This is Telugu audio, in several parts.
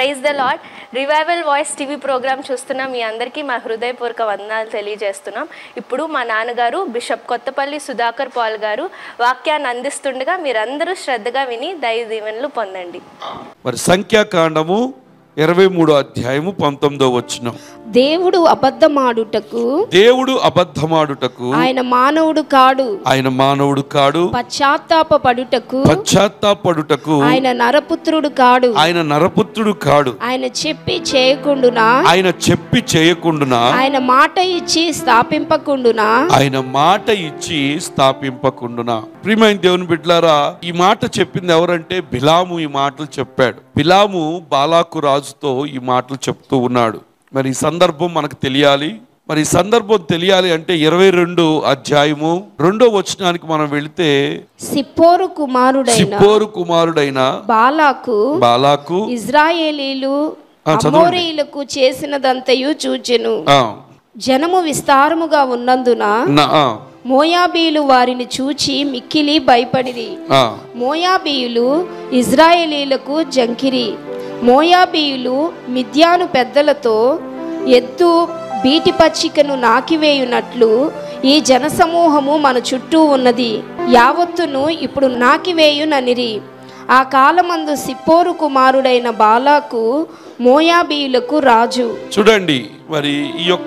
Praise the lord revival voice TV programme చూస్తున్న మీ అందరికీ మా హృదయపూర్వక వందనాలు తెలియజేస్తున్నాం ఇప్పుడు మా నాన్నగారు బిషప్ కొత్తపల్లి సుధాకర్ పాల్ గారు వాక్యాన్ని అందిస్తుండగా మీరందరూ శ్రద్ధగా విని దైవ దీవెనలు పొందండి మరి సంఖ్యాకాండము ఇరవై మూడో అధ్యాయము పంతొమ్మిదో వచ్చిన దేవుడు అబద్ధమాడుటకు దేవుడు అబద్ధమాడుటకు ఆయన మానవుడు కాడు ఆయన మానవుడు కాడు పశ్చాత్తాప పడుటకు పశ్చాత్తాపడుటకు ఆయన నరపుత్రుడు కాడు ఆయన నరపుత్రుడు కాడు ఆయన చెప్పి చేయకుండునా ఆయన చెప్పి చేయకుండునా ఆయన మాట ఇచ్చి స్థాపింపకుండునా ఆయన మాట ఇచ్చి స్థాపింపకుండునా ప్రియమైన దేవుని బిడ్డలారా ఈ మాట చెప్పింది ఎవరంటే బిలాము ఈ మాటలు చెప్పాడు బిలాము బాలాకు రాజుతో ఈ మాటలు చెప్తూ ఉన్నాడు మరి ఈ సందర్భం మనకు తెలియాలి మరి ఈ సందర్భం తెలియాలి అంటే ఇరవై రెండు అధ్యాయము రెండో వచనానికి మనం వెళితే సిప్పోరు కుమారుడైన సిప్పోరు కుమారుడైన బాలాకు బాలాకు ఇజ్రాయేలీలు ఆ, చదవండి. అమోరీయులకు చేసినదంతయు చూచెను ఆ, జనము విస్తారముగా ఉన్నందున నా- ఆ, మోయాబీలు వారిని చూచి మిక్కిలి భయపడిరి ఆ, మోయాబీయులు ఇజ్రాయేలీలకు జంకిరి మోయాబీయులు మిద్యాను పెద్దలతో ఎద్దు బీటి పచ్చికను నాకివేయునట్లు ఈ జనసమూహము మన చుట్టూ ఉన్నది యావత్తును ఇప్పుడు నాకివేయుననిరి ఆ కాలమందు సిప్పోరు కుమారుడైన బాలాకు మోయాబీయులకు రాజు చూడండి మరి ఈ యొక్క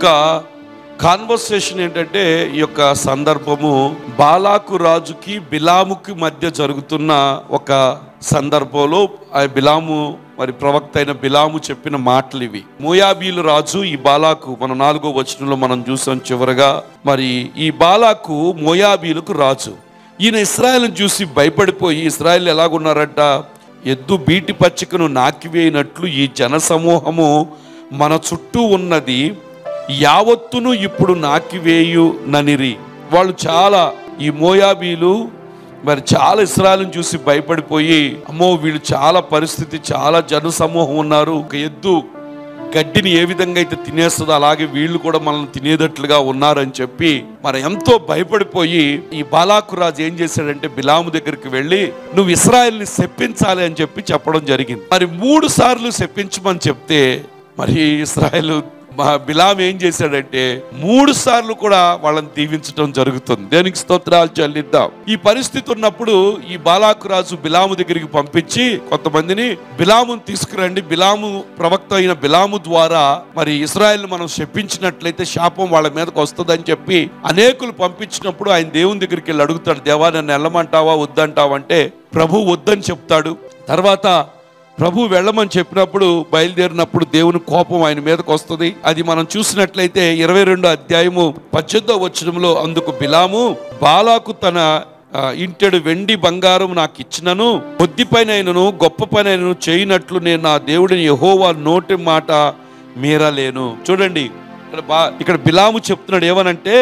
కాన్వర్సేషన్ ఏంటంటే ఈ యొక్క సందర్భము బాలాకు రాజుకి బిలాముకి మధ్య జరుగుతున్న ఒక సందర్భంలో ఆ బిలాము మరి ప్రవక్త అయిన బిలాము చెప్పిన మాటలు ఇవి మోయాబీలు రాజు ఈ బాలాకు మన నాలుగో వచనంలో మనం చూసాం చివరగా మరి ఈ బాలాకు మోయాబీలకు రాజు ఈయన ఇస్రాయల్ని చూసి భయపడిపోయి ఇస్రాయల్ ఎలాగున్నారంట ఎద్దు బీటి పచ్చికను నాకివేయినట్లు ఈ జనసమూహము మన చుట్టూ ఉన్నది యావత్తును ఇప్పుడు నాకివేయు ననిరి వాళ్ళు చాలా ఈ మోయాబీలు మరి చాలా ఇస్రాయల్ని చూసి భయపడిపోయి అమ్మో వీళ్ళు చాలా పరిస్థితి చాలా జన సమూహం ఉన్నారు ఒక ఎద్దు గడ్డిని ఏ విధంగా అయితే తినేస్తుందో అలాగే వీళ్ళు కూడా మనల్ని తినేటట్లుగా ఉన్నారని చెప్పి మరి ఎంతో భయపడిపోయి ఈ బాలాకు రాజు ఏం చేశాడంటే బిలాము దగ్గరికి వెళ్ళి నువ్వు ఇస్రాయల్ని శప్పించాలి అని చెప్పి చెప్పడం జరిగింది మరి మూడు సార్లు శప్పించమని చెప్తే మరి ఇస్రాయల్ మా బిలాం ఏం చేశాడంటే మూడు సార్లు కూడా వాళ్ళని దీవించడం జరుగుతుంది దేనికి స్తోత్రాలు చెల్లిద్దాం ఈ పరిస్థితి ఉన్నప్పుడు ఈ బాలాకు రాజు బిలాము దగ్గరికి పంపించి కొంతమందిని బిలామును తీసుకురండి బిలాము ప్రవక్త అయిన బిలాము ద్వారా మరి ఇస్రాయల్ మనం శపించినట్లయితే శాపం వాళ్ళ మీదకి వస్తుందని చెప్పి అనేకులు పంపించినప్పుడు ఆయన దేవుని దగ్గరికి వెళ్ళి అడుగుతాడు దేవా నన్ను వెళ్ళమంటావా వద్దంటావా అంటే ప్రభు వద్దని చెప్తాడు తర్వాత ప్రభు వెళ్ళమని చెప్పినప్పుడు బయలుదేరినప్పుడు దేవుని కోపం ఆయన మీదకి వస్తుంది అది మనం చూసినట్లయితే ఇరవై రెండు అధ్యాయము పద్దెనిమిదో వచనంలో అందుకు బిలాము బాలాకు తన ఆ, ఇంటెడు వెండి బంగారం నాకు ఇచ్చినను కొద్ది పని అయినను గొప్ప పని అయినను చేయనట్లు నేను నా దేవుడిని యహోవా నోటి మాట మీరలేను చూడండి ఇక్కడ బా ఇక్కడ బిలాము చెప్తున్నాడు ఏమనంటే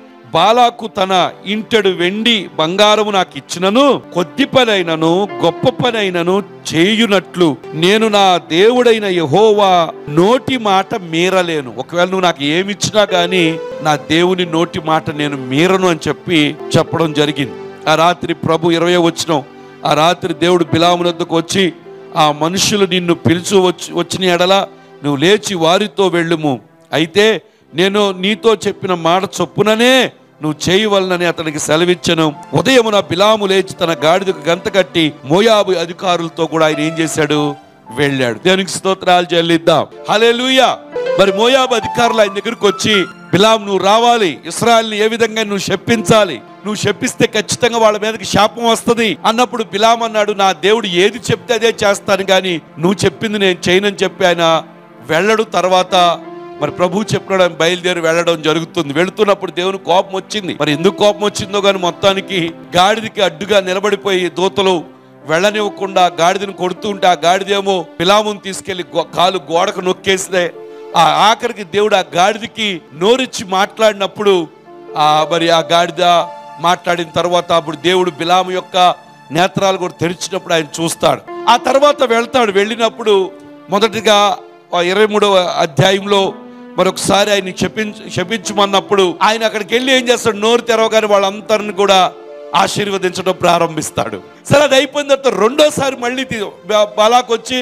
బాలాకు తన ఇంటెడు వెండి బంగారము నాకు ఇచ్చినను కొద్ది పనైనను గొప్ప పనైనను చేయునట్లు నేను నా దేవుడైన యహోవా నోటి మాట మీరలేను ఒకవేళ నువ్వు నాకు ఏమి ఇచ్చినా గానీ నా దేవుని నోటి మాట నేను మీరను అని చెప్పి చెప్పడం జరిగింది ఆ రాత్రి ప్రభు ఇరవై వచ్చిన ఆ రాత్రి దేవుడు బిలాము వద్దకు వచ్చి ఆ మనుషులు నిన్ను పిలుచు వచ్చి వచ్చిన ఎడల నువ్వు లేచి వారితో వెళ్ళుము అయితే నేను నీతో చెప్పిన మాట చొప్పుననే నువ్వు చేయవలనని అతనికి సెలవిచ్చను ఉదయమున బిలాము లేచి తన గాడిదకు గంత కట్టి మోయాబు అధికారులతో కూడా ఆయన ఏం చేశాడు వెళ్ళాడు దేనికి స్తోత్రాలు చెల్లిద్దాం హల్లెలూయా మరి మోయాబు అధికారులు ఆయన దగ్గరికి వచ్చి బిలాం నువ్వు రావాలి ఇస్రాయల్ని ఏ విధంగా నువ్వు శప్పించాలి నువ్వు శపిస్తే ఖచ్చితంగా వాళ్ళ మీదకి శాపం వస్తది అన్నప్పుడు బిలాం అన్నాడు నా దేవుడు ఏది చెప్తే అదే చేస్తాను కానీ నువ్వు చెప్పింది నేను చేయనని చెప్పి ఆయన వెళ్ళడు తర్వాత మరి ప్రభు చెప్పినాడు ఆయన బయలుదేరి వెళ్ళడం జరుగుతుంది వెళుతున్నప్పుడు దేవుని కోపం వచ్చింది మరి ఎందుకు కోపం వచ్చిందో కానీ మొత్తానికి గాడిదకి అడ్డుగా నిలబడిపోయి దూతలు వెళ్ళనివ్వకుండా గాడిదను కొడుతూ ఉంటే ఆ గాడిదేమో పిలామును తీసుకెళ్లి గో- కాలు గోడకు నొక్కేస్తే ఆ ఆఖరికి దేవుడు ఆ గాడిదకి నోరిచ్చి మాట్లాడినప్పుడు ఆ మరి ఆ గాడిద మాట్లాడిన తర్వాత అప్పుడు దేవుడు బిలాము యొక్క నేత్రాలు కూడా తెరిచినప్పుడు ఆయన చూస్తాడు ఆ తర్వాత వెళ్తాడు వెళ్ళినప్పుడు మొదటిగా ఆ ఇరవై మూడవ అధ్యాయంలో మరొకసారి ఆయన శపించ శపించమన్నప్పుడు ఆయన అక్కడికి వెళ్ళి ఏం చేస్తాడు నోరు తెరవగానే వాళ్ళందరిని కూడా ఆశీర్వదించడం ప్రారంభిస్తాడు సరే అది అయిపోయిన తర్వాత రెండోసారి మళ్ళీ తీ- బ- బాలాకు వచ్చి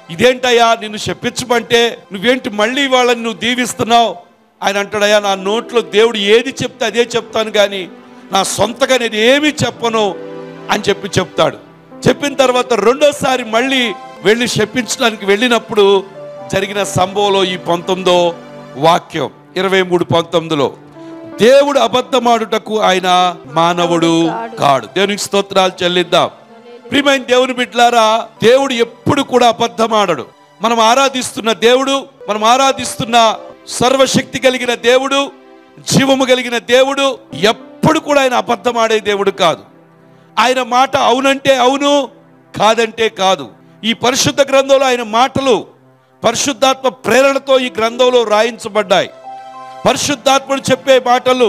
ఇదేంటయ్యా నిన్ను చెప్పించమంటే నువ్వేంటి మళ్ళీ వాళ్ళని నువ్వు దీవిస్తున్నావు ఆయన అంటాడయ్యా నా నోట్లో దేవుడు ఏది చెప్తే అదే చెప్తాను కానీ నా సొంతగా నేను ఏమీ చెప్పను అని చెప్పి చెప్తాడు చెప్పిన తర్వాత రెండోసారి మళ్ళీ వెళ్ళి చెప్పించడానికి వెళ్ళినప్పుడు జరిగిన సంభవంలో ఈ పంతొమ్మిదో వాక్యం ఇరవై మూడు పంతొమ్మిదిలో దేవుడు అబద్ధమాడుటకు ఆయన మానవుడు కాడు దేవునికి స్తోత్రాలు చెల్లిద్దాం ప్రియమైన దేవుని బిడ్డలారా దేవుడు ఎప్పుడు కూడా అబద్ధమాడడు మనం ఆరాధిస్తున్న దేవుడు మనం ఆరాధిస్తున్న సర్వశక్తి కలిగిన దేవుడు జీవము కలిగిన దేవుడు ఎప్పుడు కూడా ఆయన అబద్ధమాడే దేవుడు కాదు ఆయన మాట అవునంటే అవును కాదంటే కాదు ఈ పరిశుద్ధ గ్రంథంలో ఆయన మాటలు పరిశుద్ధాత్మ ప్రేరణతో ఈ గ్రంథంలో రాయించబడ్డాయి పరిశుద్ధాత్మడు చెప్పే మాటలు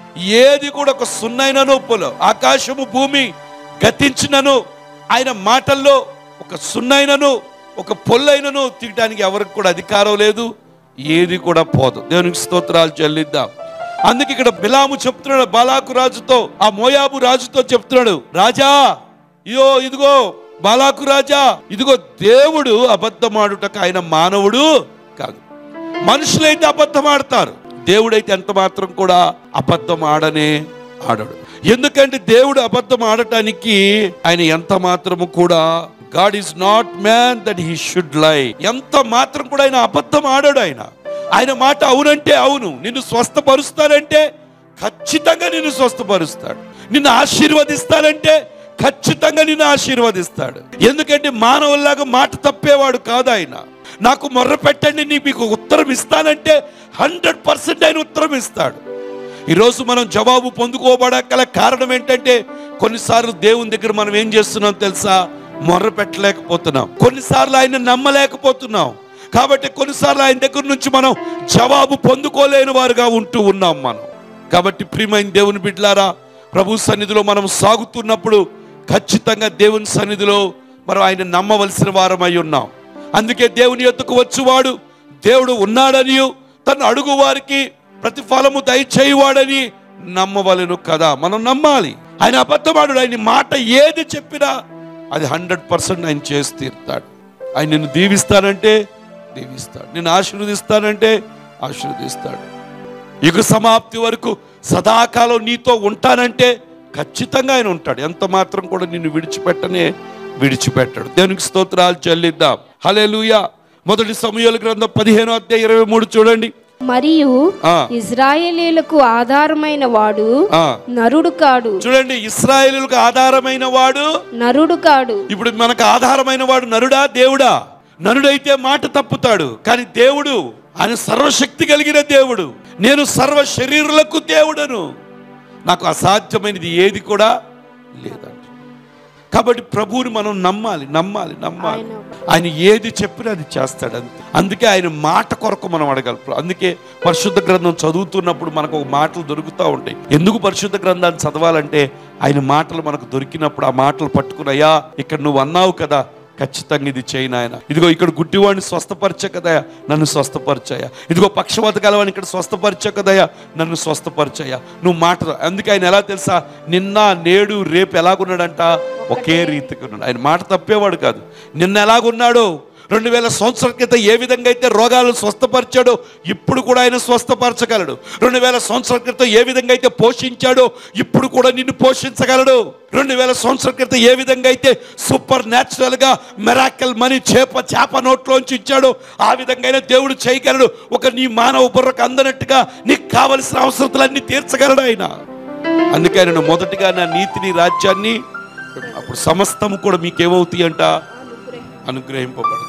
ఏది కూడా ఒక సున్నైనను పొల ఆకాశము భూమి గతించినను ఆయన మాటల్లో ఒక సున్నైనను ఒక పొల్లైనను తీయటానికి ఎవరికి కూడా అధికారం లేదు ఏది కూడా పోదు దేవునికి స్తోత్రాలు చెల్లిద్దాం అందుకే ఇక్కడ బిలాము చెప్తున్నాడు బాలాకు రాజుతో ఆ మోయాబు రాజుతో చెప్తున్నాడు రాజా ఇయో ఇదిగో బాలాకు రాజా ఇదిగో దేవుడు అబద్ధమాడుటకు ఆయన మానవుడు కాదు మనుషులైతే అబద్ధం ఆడతారు దేవుడైతే ఎంత మాత్రం కూడా అబద్ధం ఆడనే ఆడడు ఎందుకంటే దేవుడు అబద్ధం ఆడటానికి ఆయన ఎంత మాత్రము కూడా God is not man that he should lie ఎంత మాత్రం కూడా ఆయన అబద్ధం ఆడాడు ఆయన ఆయన మాట అవునంటే అవును నిన్ను స్వస్థపరుస్తానంటే ఖచ్చితంగా నిన్ను స్వస్థపరుస్తాడు నిన్ను ఆశీర్వదిస్తానంటే ఖచ్చితంగా నిన్ను ఆశీర్వదిస్తాడు ఎందుకంటే మానవుల్లాగా మాట తప్పేవాడు కాదు ఆయన నాకు మొర్ర పెట్టండి నీకు మీకు ఉత్తరం ఇస్తానంటే హండ్రెడ్ పర్సెంట్ ఆయన ఉత్తరం ఇస్తాడు ఈరోజు మనం జవాబు పొందుకోబడగల కారణం ఏంటంటే కొన్నిసార్లు దేవుని దగ్గర మనం ఏం చేస్తున్నాం తెలుసా మొర్ర పెట్టలేకపోతున్నాం కొన్నిసార్లు ఆయన నమ్మలేకపోతున్నాం కాబట్టి కొన్నిసార్లు ఆయన దగ్గర నుంచి మనం జవాబు పొందుకోలేని వారుగా ఉంటూ ఉన్నాం మనం కాబట్టి ప్రియమైన దేవుని బిడ్లారా ప్రభు సన్నిధిలో మనం సాగుతున్నప్పుడు ఖచ్చితంగా దేవుని సన్నిధిలో మనం ఆయన నమ్మవలసిన వారమై ఉన్నాం అందుకే దేవుని యొద్దకు వచ్చువాడు దేవుడు ఉన్నాడని తను అడుగు వారికి ప్రతిఫలము దయచేయువాడని నమ్మవలను కదా మనం నమ్మాలి ఆయన అబద్ధమాడు ఆయన మాట ఏది చెప్పినా అది హండ్రెడ్ పర్సెంట్ ఆయన చేసి తీరుతాడు ఆయన నిన్ను దీవిస్తానంటే దీవిస్తాడు నిన్ను ఆశీర్వదిస్తానంటే ఆశీర్వదిస్తాడు యుగ సమాప్తి వరకు సదాకాలం నీతో ఉంటానంటే ఖచ్చితంగా ఆయన ఉంటాడు ఎంత మాత్రం కూడా నిన్ను విడిచిపెట్టనే విడిచిపెట్టాడు దేవునికి స్తోత్రాలు చెల్లిద్దాం హల్లెలూయా మొదటి సమయాల గ్రంథం పదిహేను అధ్యాయ ఇరవై మూడు చూడండి మరియు ఆ. ఇజ్రాయేలీలకు ఆధారమైన వాడు ఆ నరుడు కాడు చూడండి ఇస్రాయేలులకు ఆధారమైన వాడు నరుడు కాడు ఇప్పుడు మనకు ఆధారమైన వాడు నరుడా దేవుడా నరుడైతే మాట తప్పుతాడు కానీ దేవుడు ఆయన సర్వశక్తి కలిగిన దేవుడు నేను సర్వ శరీరులకు దేవుడను నాకు అసాధ్యమైనది ఏది కూడా లేదంట కాబట్టి ప్రభువుని మనం నమ్మాలి నమ్మాలి నమ్మాలి ఆయన ఏది చెప్పినా అది చేస్తాడు అంతే అందుకే ఆయన మాట కొరకు మనం అడగలం అందుకే పరిశుద్ధ గ్రంథం చదువుతున్నప్పుడు మనకు ఒక మాటలు దొరుకుతూ ఉంటాయి ఎందుకు పరిశుద్ధ గ్రంథాన్ని చదవాలంటే ఆయన మాటలు మనకు దొరికినప్పుడు ఆ మాటలు పట్టుకుని అయ్యా ఇక్కడ నువ్వు అన్నావు కదా ఖచ్చితంగా ఇది చేయను ఆయన ఇదిగో ఇక్కడ గుడ్డివాడిని స్వస్థపరిచే కదయా నన్ను స్వస్థపరిచాయా ఇదిగో పక్షవాత కలవాడిని ఇక్కడ స్వస్థపరిచే కదయా నన్ను స్వస్థపరిచాయా నువ్వు మాట అందుకే ఆయన ఎలా తెలుసా నిన్న నేడు రేపు ఎలాగున్నాడంట ఒకే రీతిగా ఉన్నాడు ఆయన మాట తప్పేవాడు కాదు నిన్న ఎలాగున్నాడు రెండు వేల సంవత్సరాల క్రితం ఏ విధంగా అయితే రోగాలను స్వస్థపరిచాడో ఇప్పుడు కూడా ఆయన స్వస్థపరచగలడు రెండు వేల సంవత్సరాల క్రితం ఏ విధంగా అయితే పోషించాడో ఇప్పుడు కూడా నిన్ను పోషించగలడు రెండు వేల సంవత్సరాల క్రితం ఏ విధంగా అయితే సూపర్ న్యాచురల్ గా మెరాకల్ మనీ చేప చేప నోట్లోంచి ఇచ్చాడో ఆ విధంగా అయినా దేవుడు చేయగలడు ఒక నీ మానవ బుర్రకు అందనట్టుగా నీకు కావలసిన అవసరతలన్నీ తీర్చగలడు ఆయన అందుకే ఆయన మొదటిగా నా నీతిని రాజ్యాన్ని అప్పుడు సమస్తము కూడా మీకేమవుతాయి అంట అనుగ్రహింపబడుతుంది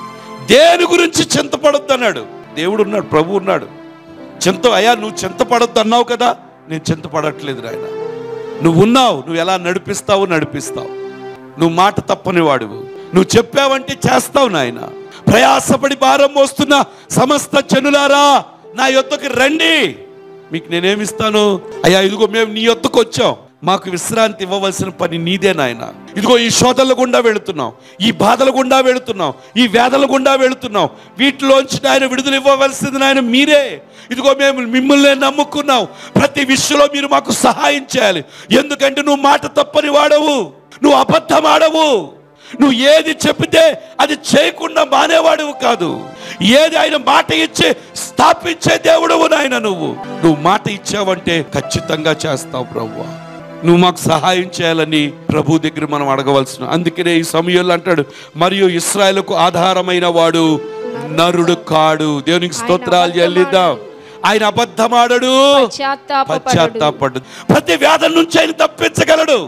దేని గురించి చింతపడొద్దు అన్నాడు దేవుడు ఉన్నాడు ప్రభు ఉన్నాడు చింత అయ్యా నువ్వు చింతపడొద్దు అన్నావు కదా నేను చింతపడట్లేదు నాయన నువ్వు ఉన్నావు నువ్వు ఎలా నడిపిస్తావు నడిపిస్తావు నువ్వు మాట తప్పని వాడువు నువ్వు చెప్పావంటే చేస్తావు నాయన ప్రయాసపడి భారం మోస్తున్న సమస్త జనులారా నా యొద్దకు రండి మీకు నేనేమిస్తాను అయ్యా ఇదిగో మేము నీ యొద్దకు వచ్చాం మాకు విశ్రాంతి ఇవ్వవలసిన పని నీదే నాయన ఇదిగో ఈ శోధనల గుండా వెళుతున్నాం ఈ బాధల గుండా వెళుతున్నాం ఈ వేదల గుండా వెళుతున్నాం వీటిలోంచి నాయన విడుదల ఇవ్వవలసింది నాయన మీరే ఇదిగో మేము మిమ్మల్ని నమ్ముకున్నాం ప్రతి విషయంలో మీరు మాకు సహాయం చేయాలి ఎందుకంటే నువ్వు మాట తప్పని వాడవు నువ్వు అబద్ధం ఆడవు నువ్వు ఏది చెబితే అది చేయకుండా మానేవాడువు కాదు ఏది ఆయన మాట ఇచ్చి స్థాపించే దేవుడవు నాయన నువ్వు నువ్వు మాట ఇచ్చావంటే ఖచ్చితంగా చేస్తావు ప్రభువా నువ్వు మాకు సహాయం చేయాలని ప్రభు దగ్గర మనం అడగవలసిన అందుకనే ఈ సమయంలో అంటాడు మరియు ఇస్రాయేల్కు ఆధారమైన వాడు నరుడు కాడు దేవునికి స్తోత్రాలు చెల్లిద్దాం ఆయన అబద్ధమాడడు పశ్చాత్తాపపడడు పశ్చాత్తాపడు ప్రతి వ్యాధుల నుంచి ఆయన తప్పించగలడు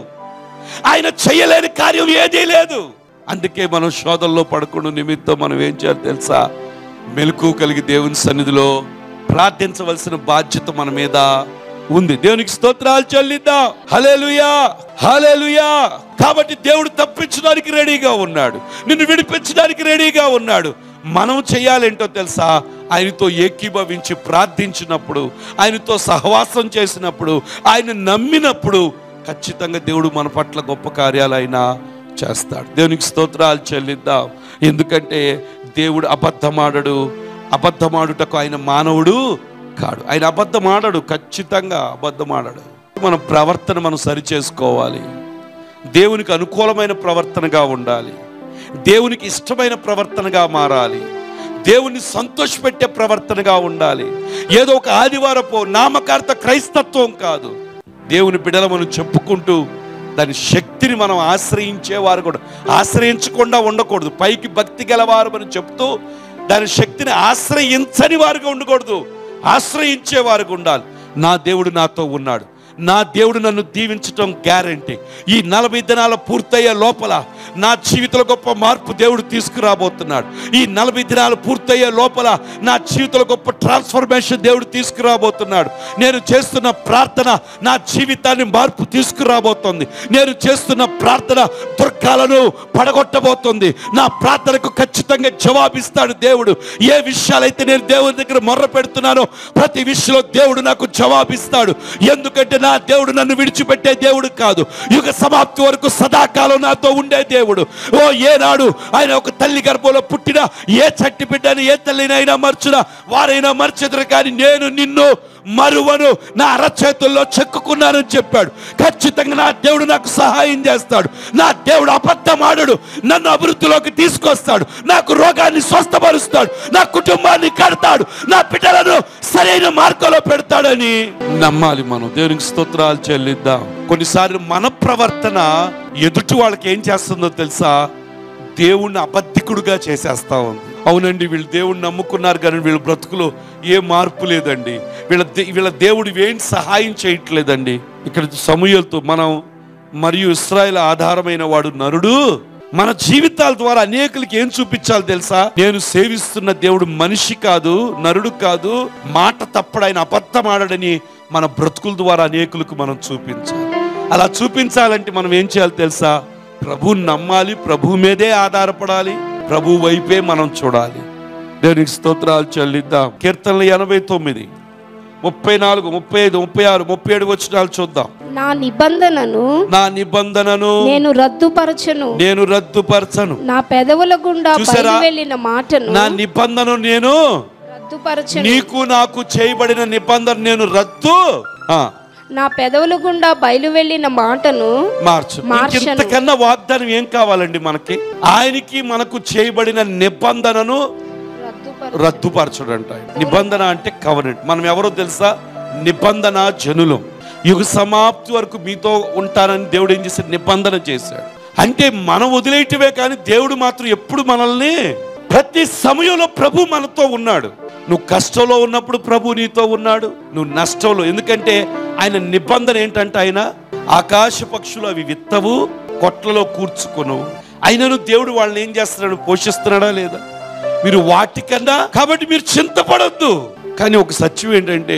ఆయన చేయలేని కార్యం ఏదీ లేదు అందుకే మనం శోధనలో పడకుండా నిమిత్తం మనం ఏం చేయాలి తెలుసా మెలకు కలిగి దేవుని సన్నిధిలో ప్రార్థించవలసిన బాధ్యత మన మీద ఉంది దేవునికి స్తోత్రాలు చెల్లిద్దాం హలేలుయా హలేలుయా కాబట్టి దేవుడు తప్పించడానికి రెడీగా ఉన్నాడు నిన్ను విడిపించడానికి రెడీగా ఉన్నాడు మనం చేయాలేంటో తెలుసా ఆయనతో ఏకీభవించి ప్రార్థించినప్పుడు ఆయనతో సహవాసం చేసినప్పుడు ఆయన నమ్మినప్పుడు ఖచ్చితంగా దేవుడు మన పట్ల గొప్ప కార్యాలు ఆయన చేస్తాడు దేవునికి స్తోత్రాలు చెల్లిద్దాం ఎందుకంటే దేవుడు అబద్ధమాడడు అబద్ధమాడుటకు ఆయన మానవుడు కాడు ఆయన అబద్ధమాడడు ఖచ్చితంగా అబద్ధమాడడు మన ప్రవర్తన మనం సరి చేసుకోవాలి దేవునికి అనుకూలమైన ప్రవర్తనగా ఉండాలి దేవునికి ఇష్టమైన ప్రవర్తనగా మారాలి దేవుని సంతోషపెట్టే ప్రవర్తనగా ఉండాలి ఏదో ఒక ఆదివారపు నామకార్థ క్రైస్తత్వం కాదు దేవుని బిడల మనం చెప్పుకుంటూ దాని శక్తిని మనం ఆశ్రయించేవారు కూడా ఆశ్రయించకుండా ఉండకూడదు పైకి భక్తి గలవారు అని చెప్తూ దాని శక్తిని ఆశ్రయించని వారుగా ఉండకూడదు ఆశ్రయించే వారుగా ఉండాలి నా దేవుడు నాతో ఉన్నాడు నా దేవుడు నన్ను దీవించటం గ్యారంటీ ఈ నలభై దినాల పూర్తయ్యే లోపల నా జీవితంలో గొప్ప మార్పు దేవుడు తీసుకురాబోతున్నాడు ఈ నలభై దినాలు పూర్తయ్యే లోపల నా జీవితంలో గొప్ప ట్రాన్స్ఫర్మేషన్ దేవుడు తీసుకురాబోతున్నాడు నేను చేస్తున్న ప్రార్థన నా జీవితాన్ని మార్పు తీసుకురాబోతోంది నేను చేస్తున్న ప్రార్థన దుర్గాలను పడగొట్టబోతుంది నా ప్రార్థనకు ఖచ్చితంగా జవాబిస్తాడు దేవుడు ఏ విషయాలైతే నేను దేవుని దగ్గర మొర్ర పెడుతున్నానో ప్రతి విషయంలో దేవుడు నాకు జవాబిస్తాడు ఎందుకంటే నా దేవుడు నన్ను విడిచిపెట్టే దేవుడు కాదు యుగ సమాప్తి వరకు సదాకాలం నాతో ఉండే దేవుడు ఓ ఏనాడు ఆయన ఒక తల్లి గర్భంలో పుట్టిన ఏ చట్టి బిడ్డని ఏ తల్లినైనా మర్చునా వారైనా మర్చెదరు కానీ నేను నిన్ను మరువను నా అరచేతుల్లో చెక్కుకున్నానని చెప్పాడు ఖచ్చితంగా నా దేవుడు నాకు సహాయం చేస్తాడు నా దేవుడు అబద్ధమాడడు నన్ను అభివృద్ధిలోకి తీసుకొస్తాడు నాకు రోగాన్ని స్వస్థపరుస్తాడు నా కుటుంబాన్ని కడతాడు నా బిడ్డలను సరైన మార్గంలో పెడతాడని నమ్మాలి మనం దేవునికి స్తోత్రాలు చెల్లిద్దాం కొన్నిసార్లు మన ప్రవర్తన ఎదుటి వాళ్ళకి ఏం చేస్తుందో తెలుసా దేవుణ్ణి అబద్ధికుడుగా చేసేస్తా ఉంది అవునండి వీళ్ళు దేవుణ్ణి నమ్ముకున్నారు కానీ వీళ్ళ బ్రతుకులో ఏ మార్పు లేదండి వీళ్ళ దే- వీళ్ళ దేవుడు ఏం సహాయం చేయట్లేదండి ఇక్కడ సమూహలతో మనం మరియు ఇస్రాయేల్ ఆధారమైన వాడు నరుడు మన జీవితాల ద్వారా అనేకులకి ఏం చూపించాలి తెలుసా నేను సేవిస్తున్న దేవుడు మనిషి కాదు నరుడు కాదు మాట తప్పడు ఆయన అబద్ధమాడని మన బ్రతుకుల ద్వారా అనేకులకు మనం చూపించాలి అలా చూపించాలంటే మనం ఏం చేయాలి తెలుసా ప్రభువుని నమ్మాలి ప్రభు మీదే ఆధారపడాలి ప్రభు వైపే మనం చూడాలి దేవునికి స్తోత్రాలు చెల్లిద్దాం కీర్తనలు ఎనభై తొమ్మిది ముప్పై నాలుగు ముప్పై ఐదు ముప్పై ఆరు ముప్పై ఏడు వచ్చినాలు చూద్దాం నా నిబంధనను నా నిబంధనను నేను రద్దుపరచను నేను రద్దుపరచను నా పెదవుల గుండా చూసారా? బయలు వెళ్ళిన మాటను నా నిబంధన నేను రద్దుపరచను నీకు నాకు చేయబడిన నిబంధన నేను రద్దు ఆ, నా పెదవుల గుండా బయలు వెళ్ళిన మాటను మార్చు మార్చను. ఇంతకన్నా వాగ్దానం ఏం కావాలండి మనకి ఆయనకి మనకు చేయబడిన నిబంధనను రద్దుపర రద్దుపరచడం అంట నిబంధన అంటే కవనెంట్ మనం ఎవరో తెలుసా నిబంధన జనులం యుగ సమాప్తి వరకు మీతో ఉంటానని దేవుడు ఏం చేశాడు నిబంధన చేశాడు అంటే మనం వదిలేయటమే కానీ దేవుడు మాత్రం ఎప్పుడు మనల్ని ప్రతి సమయంలో ప్రభు మనతో ఉన్నాడు నువ్వు కష్టంలో ఉన్నప్పుడు ప్రభు నీతో ఉన్నాడు నువ్వు నష్టంలో ఎందుకంటే ఆయన నిబంధన ఏంటంటే ఆయన ఆకాశ పక్షులు అవి విత్తవు కొట్లలో కూర్చుకొను అయినను దేవుడు వాళ్ళని ఏం చేస్తున్నాడు పోషిస్తున్నాడా లేదా మీరు వాటికన్నా కాబట్టి మీరు చింతపడద్దు కానీ ఒక సత్యం ఏంటంటే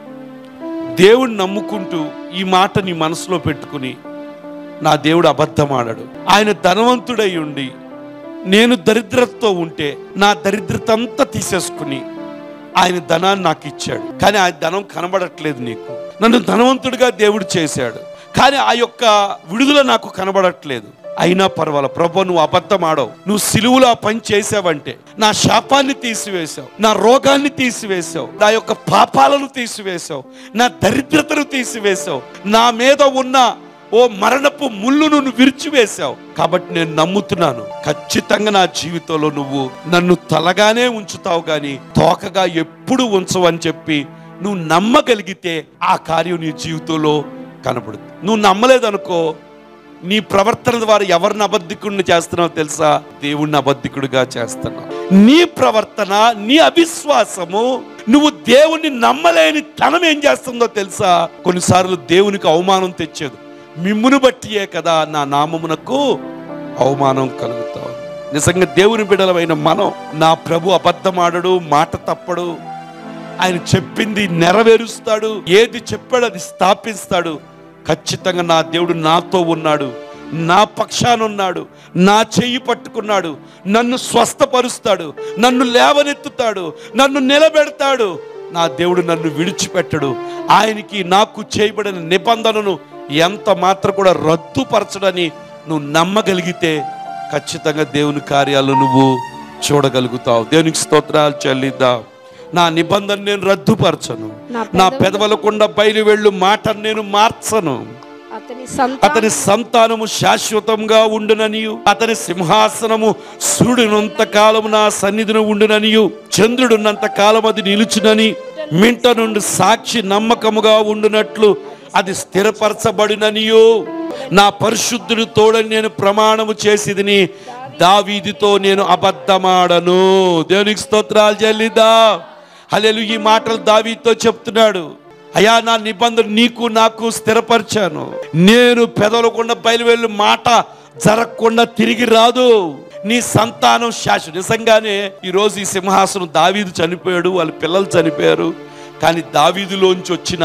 దేవుడిని నమ్ముకుంటూ ఈ మాట నీ మనసులో పెట్టుకుని నా దేవుడు అబద్ధమాడాడు ఆయన ధనవంతుడై ఉండి నేను దరిద్రతతో ఉంటే నా దరిద్రత అంతా తీసేసుకుని ఆయన ధనాన్ని నాకు ఇచ్చాడు కానీ ఆ ధనం కనబడట్లేదు నీకు నన్ను ధనవంతుడిగా దేవుడు చేశాడు కానీ ఆ యొక్క విడుదల నాకు కనబడట్లేదు అయినా పర్వాలేదు ప్రభు నువ్వు అబద్ధం ఆడవు నువ్వు సిలువులో ఆ పని చేసావంటే నా శాపాన్ని తీసివేశావు నా రోగాన్ని తీసివేశావు నా యొక్క పాపాలను తీసివేశావు నా దరిద్రతను తీసివేశావు నా మీద ఉన్న ఓ మరణపు ముళ్ళును నువ్వు విరిచివేశావు కాబట్టి నేను నమ్ముతున్నాను ఖచ్చితంగా నా జీవితంలో నువ్వు నన్ను తలగానే ఉంచుతావు గాని తోకగా ఎప్పుడు ఉంచవని చెప్పి నువ్వు నమ్మగలిగితే ఆ కార్యం నీ జీవితంలో కనపడుతుంది నువ్వు నమ్మలేదనుకో నీ ప్రవర్తన ద్వారా ఎవరిని అబద్ధికుడిని చేస్తున్నావు తెలుసా దేవుణ్ణి అబద్ధికుడిగా చేస్తున్నావు నీ ప్రవర్తన నీ అవిశ్వాసము నువ్వు దేవుణ్ణి నమ్మలేని తనం ఏం చేస్తుందో తెలుసా కొన్నిసార్లు దేవునికి అవమానం తెచ్చేది మిమ్మును బట్టియే కదా నా నామమునకు అవమానం కలుగుతావు నిజంగా దేవుని బిడలమైన మనం నా ప్రభు అబద్ధమాడడు మాట తప్పడు ఆయన చెప్పింది నెరవేరుస్తాడు ఏది చెప్పాడు అది స్థాపిస్తాడు ఖచ్చితంగా నా దేవుడు నాతో ఉన్నాడు నా పక్షాన ఉన్నాడు నా చెయ్యి పట్టుకున్నాడు నన్ను స్వస్థపరుస్తాడు నన్ను లేవనెత్తుతాడు నన్ను నిలబెడతాడు నా దేవుడు నన్ను విడిచిపెట్టడు ఆయనకి నాకు చేయబడిన నిబంధనను ఎంత మాత్రం కూడా రద్దుపరచడని నువ్వు నమ్మగలిగితే ఖచ్చితంగా దేవుని కార్యాలు నువ్వు చూడగలుగుతావు దేవునికి స్తోత్రాలు చెల్లిద్దాం నా నిబంధన నేను రద్దుపరచను నా నా పెదవులకుండా బయలు వెళ్ళు మాటను నేను మార్చను అతని సంత అతని సంతానము శాశ్వతంగా ఉండుననియు అతని సింహాసనము సూర్యునంత కాలము నా సన్నిధిని ఉండుననియు చంద్రుడున్నంత కాలం అది నిలుచునని మింట నుండి సాక్షి నమ్మకముగా ఉండునట్లు అది స్థిరపరచబడిననియు నా పరిశుద్ధుడు తోడని నేను ప్రమాణము చేసిదిని దావీదితో నేను అబద్ధమాడను దేవునికి స్తోత్రాలు చెల్లిదా హల్లెలూ ఈ మాటలు దావీతో చెప్తున్నాడు అయా నా నిబంధన నీకు నాకు స్థిరపరిచాను నేను పెదలకుండా బయలువెళ్ళి మాట జరగకుండా తిరిగి రాదు నీ సంతానం శాశ్వత నిజంగానే ఈరోజు ఈ సింహాసనం దావీదు చనిపోయాడు వాళ్ళ పిల్లలు చనిపోయారు కానీ దావీదులోంచి వచ్చిన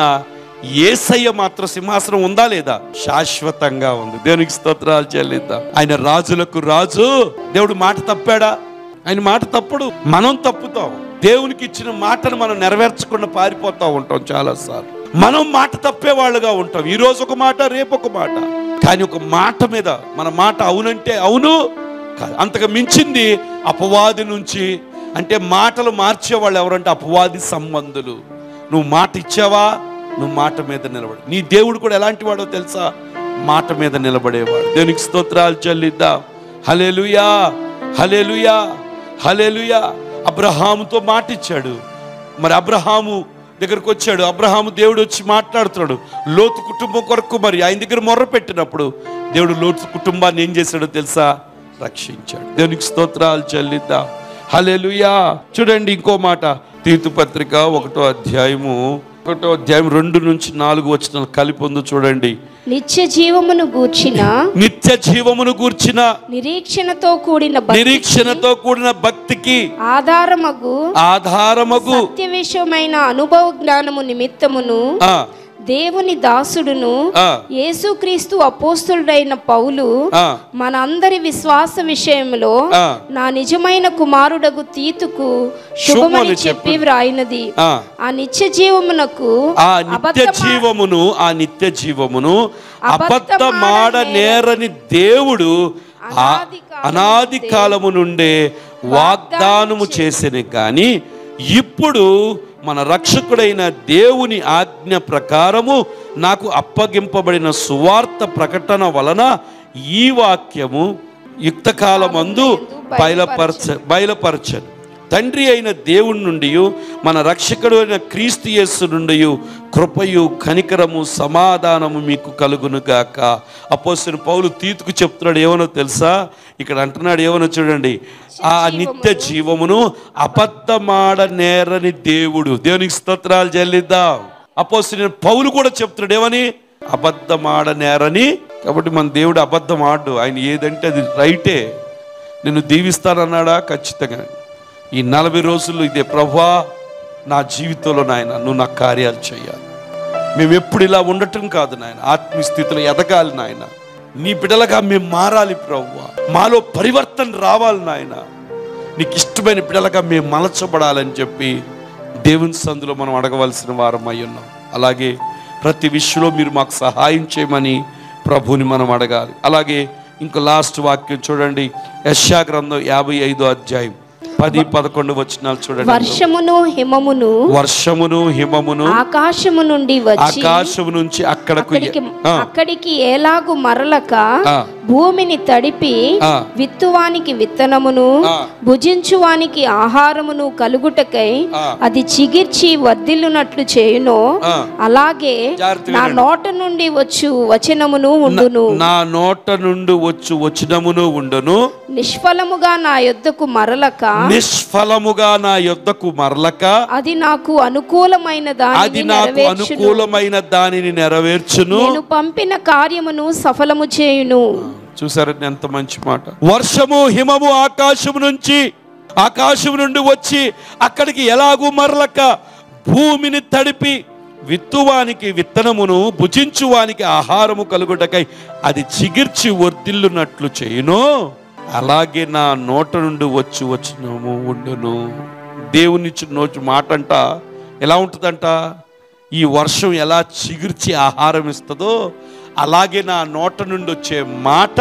ఏసయ్య మాత్రం సింహాసనం ఉందా లేదా శాశ్వతంగా ఉంది దేవునికి స్తోత్రాలు చెల్లిద్దాం ఆయన రాజులకు రాజు దేవుడు మాట తప్పాడా ఆయన మాట తప్పుడు మనం తప్పుతాం దేవునికి ఇచ్చిన మాటను మనం నెరవేర్చకుండా పారిపోతా ఉంటాం చాలాసార్లు మనం మాట తప్పే వాళ్ళుగా ఉంటాం ఈ రోజు ఒక మాట రేపు ఒక మాట కానీ ఒక మాట మీద మన మాట అవునంటే అవును కాదు అంతకు మించింది అపవాది నుంచి అంటే మాటలు మార్చే వాళ్ళు ఎవరంటే అపవాది సంబంధులు నువ్వు మాట ఇచ్చావా నువ్వు మాట మీద నిలబడి నీ దేవుడు కూడా ఎలాంటి వాడో తెలుసా మాట మీద నిలబడేవాడు దేవునికి స్తోత్రాలు చెల్లిద్దాం హలేలుయా హలేలుయా హలేలుయా అబ్రహాముతో మాట ఇచ్చాడు మరి అబ్రహాము దగ్గరకు వచ్చాడు అబ్రహాము దేవుడు వచ్చి మాట్లాడుతున్నాడు లోతు కుటుంబం కొరకు మరి ఆయన దగ్గర మొర్ర పెట్టినప్పుడు దేవుడు లోతు కుటుంబాన్ని ఏం చేశాడో తెలుసా రక్షించాడు దేవునికి స్తోత్రాలు చెల్లిద్దాం హల్లెలూయా చూడండి ఇంకో మాట తీతు పత్రిక ఒకటో అధ్యాయము ఒకటో అధ్యాయం రెండు నుంచి నాలుగు వచ్చిన కలిపి ఉంది చూడండి నిత్య జీవమును గూర్చిన నిత్య జీవమును గూర్చిన నిరీక్షణతో కూడిన భక్తికి నిరీక్షణతో కూడిన భక్తికి ఆధారమగు ఆధారమగు సత్య విషయమైన అనుభవ జ్ఞానము నిమిత్తమును ఆ, దేవుని దాసుడును ఆ, యేసుక్రీస్తు అపోస్తుడైన పౌలు ఆ, మనందరి విశ్వాస విషయంలో ఆ. నా నిజమైన కుమారుడగు తీతుకు శుభమని చెప్పి వ్రాయినది ఆ. ఆ నిత్య జీవమునకు ఆ నిత్య అబద్ధమా- జీవమును ఆ నిత్య జీవమును అబద్ధమాడ అబద్ధమాడ నేరని దేవుడు ఆ అనాది కాలము అనాది కాలము నుండే వాగ్దానము చేసిన కానీ ఇప్పుడు మన రక్షకుడైన దేవుని ఆజ్ఞ ప్రకారము నాకు అప్పగింపబడిన సువార్త ప్రకటన వలన ఈ వాక్యము యుక్తకాలమందు బయలుపరచ బయలుపరచను తండ్రి అయిన దేవుని నుండి మన రక్షకుడు అయిన క్రీస్తు యేసు నుండి కృపయు కనికరము సమాధానము మీకు కలుగును గాక అపోసిన పౌలు తీతుకు చెప్తున్నాడు ఏమనో తెలుసా ఇక్కడ అంటున్నాడు ఏమనో చూడండి ఆ నిత్య జీవమును అబద్ధమాడ నేరని దేవుడు దేవునికి స్తోత్రాలు చెల్లిద్దాం అపోసిన పౌలు కూడా చెప్తున్నాడు ఏమని అబద్ధమాడ నేరని కాబట్టి మన దేవుడు అబద్ధం ఆడు ఆయన ఏదంటే అది రైటే నిన్ను దీవిస్తానన్నాడా ఖచ్చితంగా ఈ నలభై రోజులు ఇదే ప్రభా నా జీవితంలో నాయన నువ్వు నా కార్యాలు చేయాలి మేము ఎప్పుడు ఇలా ఉండటం కాదు నాయన ఆత్మీయ స్థితిలో ఎదగాలి నాయన నీ బిడలగా మేము మారాలి ప్రవ్వా మాలో పరివర్తన రావాలి నాయన నీకు ఇష్టమైన బిడలగా మేము మలచబడాలని చెప్పి దేవుని సందులో మనం అడగవలసిన వారం అయి ఉన్నాం అలాగే ప్రతి విషయంలో మీరు మాకు సహాయం చేయమని ప్రభుని మనం అడగాలి అలాగే ఇంకో లాస్ట్ వాక్యం చూడండి యశా గ్రంథం యాభై ఐదో అధ్యాయం పది పదకొండు వచనాలు చూడండి వర్షమును హిమమును వర్షమును హిమమును ఆకాశము నుండి వచ్చి ఆకాశం నుంచి అక్కడకు అక్కడికి ఆ, అక్కడికి ఏలాగు మరలక ఆ. భూమిని తడిపి ఆ. విత్తువానికి విత్తనమును ఆ. భుజించువానికి ఆహారమును కలుగుటకై ఆ. అది చిగిర్చి వర్ధిల్లునట్లు చేయును ఆ. అలాగే జాగ్రత్తగా నా వినండి. నోట నుండి వచ్చు వచనమును ఉండును నా నోట నుండి వచ్చు వచ్చినమును ఉండును నిష్ఫలముగా నా యొద్దకు మరలక నిష్ఫలముగా నా యొద్దకు మరలక అది నాకు అనుకూలమైన అది దానిని నాకు నెరవేర్చును అనుకూలమైన దానిని నెరవేర్చును నేను పంపిన కార్యమును సఫలము చేయును చూసారండి ఎంత మంచి మాట వర్షము హిమము ఆకాశము నుంచి ఆకాశం నుండి వచ్చి అక్కడికి ఎలాగూ మరలక భూమిని తడిపి విత్తువానికి విత్తనమును భుజించువానికి ఆహారము కలుగుటకై అది చిగిర్చి వర్ధిల్లునట్లు చేయును అలాగే నా నోట నుండి వచ్చి వచ్చినము ఉండును దేవునిచ్చిన నోటి మాట అంట ఎలా ఉంటుందంట ఈ వర్షం ఎలా చిగుర్చి ఆహారం ఇస్తుందో అలాగే నా నోట నుండి వచ్చే మాట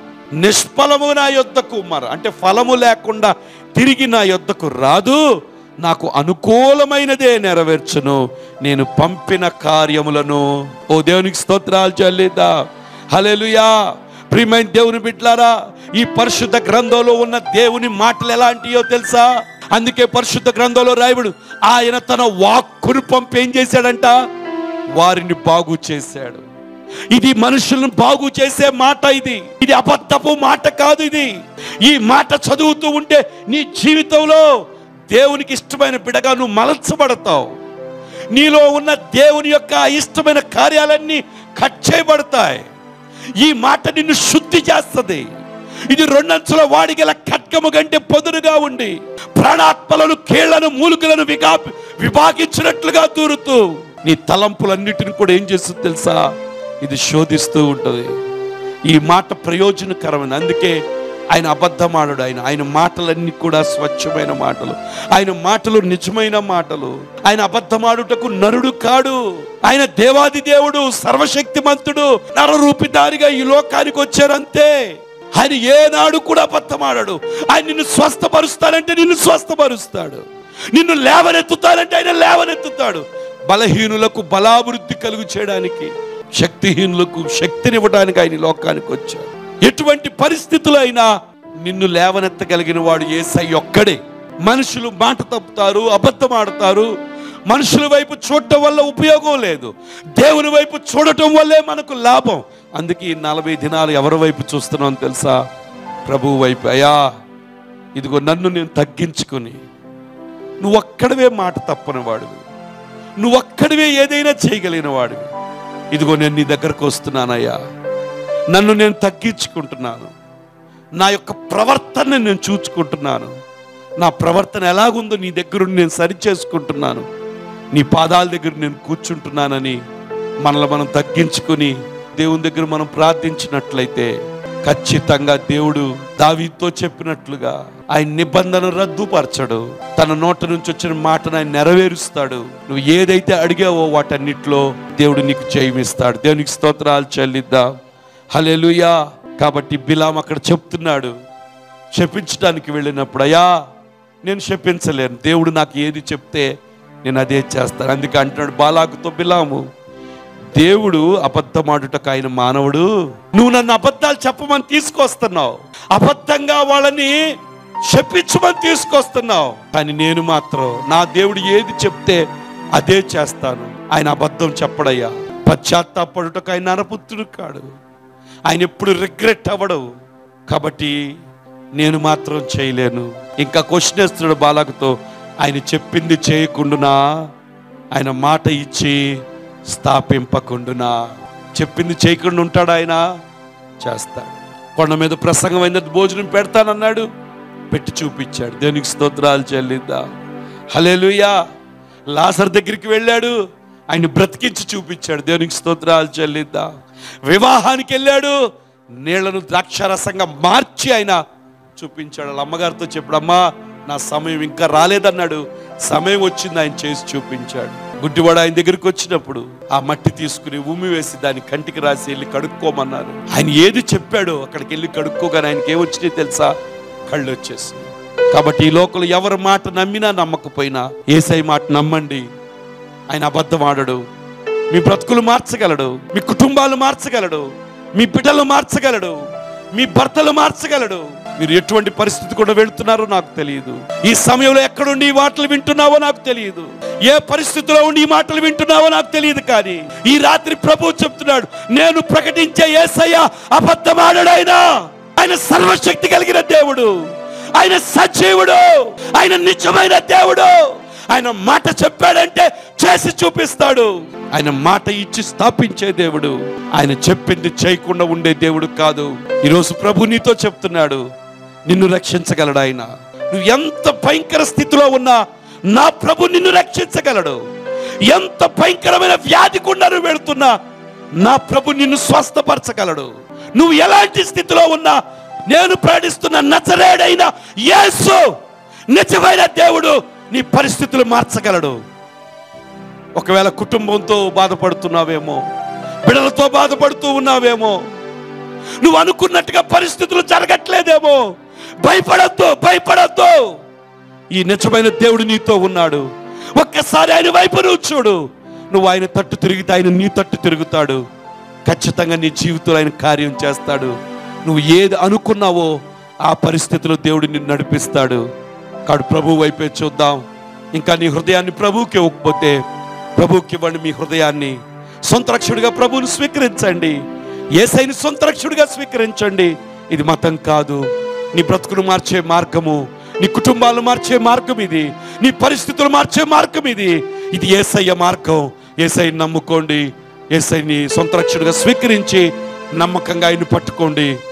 నిష్ఫలము నా యొద్దకు మర అంటే ఫలము లేకుండా తిరిగి నా యొద్దకు రాదు నాకు అనుకూలమైనదే నెరవేర్చును నేను పంపిన కార్యములను ఓ దేవునికి స్తోత్రాలు చెల్లిద్దా హల్లెలూయా ప్రియమైన దేవుని బిడ్లారా ఈ పరిశుద్ధ గ్రంథంలో ఉన్న దేవుని మాటలు ఎలాంటియో తెలుసా అందుకే పరిశుద్ధ గ్రంథంలో రాయబడు ఆయన తన వాక్కును పంపి ఏం చేశాడంట వారిని బాగు చేశాడు ఇది మనుషులను బాగు చేసే మాట ఇది ఇది అబద్ధపు మాట కాదు ఇది ఈ మాట చదువుతూ ఉంటే నీ జీవితంలో దేవునికి ఇష్టమైన బిడగా నువ్వు మలచబడతావు నీలో ఉన్న దేవుని యొక్క ఇష్టమైన కార్యాలన్నీ కట్ చేయబడతాయి ఈ మాట నిన్ను శుద్ధి చేస్తుంది ఇది రెండంచుల వాడిగల ఖడ్గము కంటే పొదురుగా ఉండి ప్రాణాత్మలను కీళ్లను మూలుగులను విగా విభాగించినట్లుగా దూరుతూ నీ తలంపులన్నిటిని కూడా ఏం చేస్తుంది తెలుసా ఇది శోధిస్తూ ఉంటుంది ఈ మాట ప్రయోజనకరమైన అందుకే ఆయన అబద్ధమాడు ఆయన ఆయన మాటలన్నీ కూడా స్వచ్ఛమైన మాటలు ఆయన మాటలు నిజమైన మాటలు ఆయన అబద్ధమాడుటకు నరుడు కాడు ఆయన దేవాది దేవుడు సర్వశక్తిమంతుడు నరరూపిదారిగా ఈ లోకానికి వచ్చారంతే ఆయన ఏనాడు కూడా అబద్ధమాడాడు ఆయన నిన్ను స్వస్థపరుస్తానంటే నిన్ను స్వస్థపరుస్తాడు నిన్ను లేవనెత్తుతానంటే ఆయన లేవనెత్తుతాడు బలహీనులకు బలాభివృద్ధి కలుగు చేయడానికి శక్తిహీనులకు శక్తినివ్వడానికి ఆయన ఈ లోకానికి వచ్చాడు ఎటువంటి పరిస్థితులు అయినా నిన్ను లేవనెత్తగలిగిన వాడు ఏసై ఒక్కడే మనుషులు మాట తప్పుతారు అబద్ధం ఆడతారు మనుషుల వైపు చూడటం వల్ల ఉపయోగం లేదు దేవుని వైపు చూడటం వల్లే మనకు లాభం అందుకే ఈ నలభై దినాలు ఎవరి వైపు చూస్తున్నాం తెలుసా ప్రభు వైపు అయ్యా ఇదిగో నన్ను నేను తగ్గించుకొని నువ్వు ఒక్కడవే మాట తప్పని వాడివి నువ్వు ఒక్కడివే ఏదైనా చేయగలిగిన వాడివి ఇదిగో నేను నీ దగ్గరకు వస్తున్నానయ్యా నన్ను నేను తగ్గించుకుంటున్నాను నా యొక్క ప్రవర్తన నేను చూచుకుంటున్నాను నా ప్రవర్తన ఎలాగుందో నీ దగ్గర నేను సరి చేసుకుంటున్నాను నీ పాదాల దగ్గర నేను కూర్చుంటున్నానని మనల్ని మనం తగ్గించుకుని దేవుని దగ్గర మనం ప్రార్థించినట్లయితే ఖచ్చితంగా దేవుడు దావీతో చెప్పినట్లుగా ఆయన నిబంధన రద్దుపరచడు తన నోట నుంచి వచ్చిన మాటను ఆయన నెరవేరుస్తాడు నువ్వు ఏదైతే అడిగావో వాటన్నిటిలో దేవుడు నీకు జయమిస్తాడు దేవునికి స్తోత్రాలు చెల్లిద్దాం హల్లెలూయా కాబట్టి బిలాం అక్కడ చెప్తున్నాడు శపించడానికి వెళ్ళినప్పుడు అయ్యా నేను శపించలేను దేవుడు నాకు ఏది చెప్తే నేను అదే చేస్తాను అందుకే అంటున్నాడు బాలాకుతో బిలాము దేవుడు అబద్ధమాడుటకు ఆయన మానవుడు నువ్వు నన్ను అబద్ధాలు చెప్పమని తీసుకొస్తున్నావు అబద్ధంగా వాళ్ళని శపించమని తీసుకొస్తున్నావు కానీ నేను మాత్రం నా దేవుడు ఏది చెప్తే అదే చేస్తాను ఆయన అబద్ధం చెప్పడయ్యా పశ్చాత్తాపడుటకు ఆయన నరపుత్రుడు కాడు ఆయన ఎప్పుడు రిగ్రెట్ అవ్వడు కాబట్టి నేను మాత్రం చేయలేను ఇంకా క్వశ్చన్ వేస్తున్నాడు బాలకుతో ఆయన చెప్పింది చేయకుండునా ఆయన మాట ఇచ్చి స్థాపింపకుండునా చెప్పింది చేయకుండా ఉంటాడు ఆయన చేస్తాడు కొండ మీద ప్రసంగం అయిన భోజనం పెడతానన్నాడు పెట్టి చూపించాడు దేవునికి స్తోత్రాలు చెల్లిద్దాం హలేలుయా లాసర్ దగ్గరికి వెళ్ళాడు ఆయన బ్రతికించి చూపించాడు దేవునికి స్తోత్రాలు చెల్లిద్దాం వివాహానికి వెళ్ళాడు నీళ్లను ద్రాక్షారసంగా మార్చి ఆయన చూపించాడు వాళ్ళ అమ్మగారితో చెప్పాడు అమ్మా నా సమయం ఇంకా రాలేదన్నాడు సమయం వచ్చింది ఆయన చేసి చూపించాడు గుడ్డివాడు ఆయన దగ్గరికి వచ్చినప్పుడు ఆ మట్టి తీసుకుని ఉమ్మి వేసి దాన్ని కంటికి రాసి వెళ్ళి కడుక్కోమన్నారు ఆయన ఏది చెప్పాడో అక్కడికి వెళ్ళి కడుక్కోగానే ఆయనకి ఏమొచ్చినాయి తెలుసా కళ్ళు వచ్చేసి కాబట్టి ఈ లోకలు ఎవరి మాట నమ్మినా నమ్మకపోయినా ఏసై మాట నమ్మండి ఆయన అబద్ధం ఆడడు మీ బ్రతుకులు మార్చగలడు మీ కుటుంబాలు మార్చగలడు మీ బిడ్డలు మార్చగలడు మీ భర్తలు మార్చగలడు మీరు ఎటువంటి పరిస్థితి కూడా వెళుతున్నారో నాకు తెలియదు ఈ సమయంలో ఎక్కడుండి ఈ మాటలు వింటున్నావో నాకు తెలియదు ఏ పరిస్థితిలో ఉండి ఈ మాటలు వింటున్నావో నాకు తెలియదు కానీ ఈ రాత్రి ప్రభు చెప్తున్నాడు నేను ప్రకటించే ఏసయ్య అబద్ధమాడాయన ఆయన సర్వశక్తి కలిగిన దేవుడు ఆయన సజీవుడు ఆయన నిజమైన దేవుడు ఆయన మాట చెప్పాడంటే చేసి చూపిస్తాడు ఆయన మాట ఇచ్చి స్థాపించే దేవుడు ఆయన చెప్పింది చేయకుండా ఉండే దేవుడు కాదు ఈరోజు ప్రభు నీతో చెప్తున్నాడు నిన్ను రక్షించగలడు ఆయన నువ్వు ఎంత భయంకర స్థితిలో ఉన్నా నా ప్రభు నిన్ను రక్షించగలడు ఎంత భయంకరమైన వ్యాధి గుండా నువ్వు వెళుతున్నా నా ప్రభు నిన్ను స్వస్థపరచగలడు నువ్వు ఎలాంటి స్థితిలో ఉన్నా నేను ప్రకటిస్తున్న నచరేడైన యేసు నిజమైన దేవుడు నీ పరిస్థితులు మార్చగలడు ఒకవేళ కుటుంబంతో బాధపడుతున్నావేమో బిడలతో బాధపడుతూ ఉన్నావేమో నువ్వు అనుకున్నట్టుగా పరిస్థితులు జరగట్లేదేమో భయపడద్దు భయపడద్దు ఈ నిజమైన దేవుడు నీతో ఉన్నాడు ఒక్కసారి ఆయన వైపు నువ్వు చూడు నువ్వు ఆయన తట్టు తిరిగితే ఆయన నీ తట్టు తిరుగుతాడు ఖచ్చితంగా నీ జీవితంలో ఆయన కార్యం చేస్తాడు నువ్వు ఏది అనుకున్నావో ఆ పరిస్థితిలో దేవుడు నిన్ను నడిపిస్తాడు కాడు ప్రభు వైపే చూద్దాం ఇంకా నీ హృదయాన్ని ప్రభువుకి ఇవ్వకపోతే ప్రభువుకి ఇవ్వండి మీ హృదయాన్ని సొంత రక్షుడిగా ప్రభువుని స్వీకరించండి ఏసైని సొంత రక్షుడిగా స్వీకరించండి ఇది మతం కాదు నీ బ్రతుకును మార్చే మార్గము నీ కుటుంబాలు మార్చే మార్గం ఇది నీ పరిస్థితులు మార్చే మార్గం ఇది ఇది ఏసయ్య మార్గం ఏసైని నమ్ముకోండి ఏసైని సొంత రక్షుడిగా స్వీకరించి నమ్మకంగా ఆయన్ని పట్టుకోండి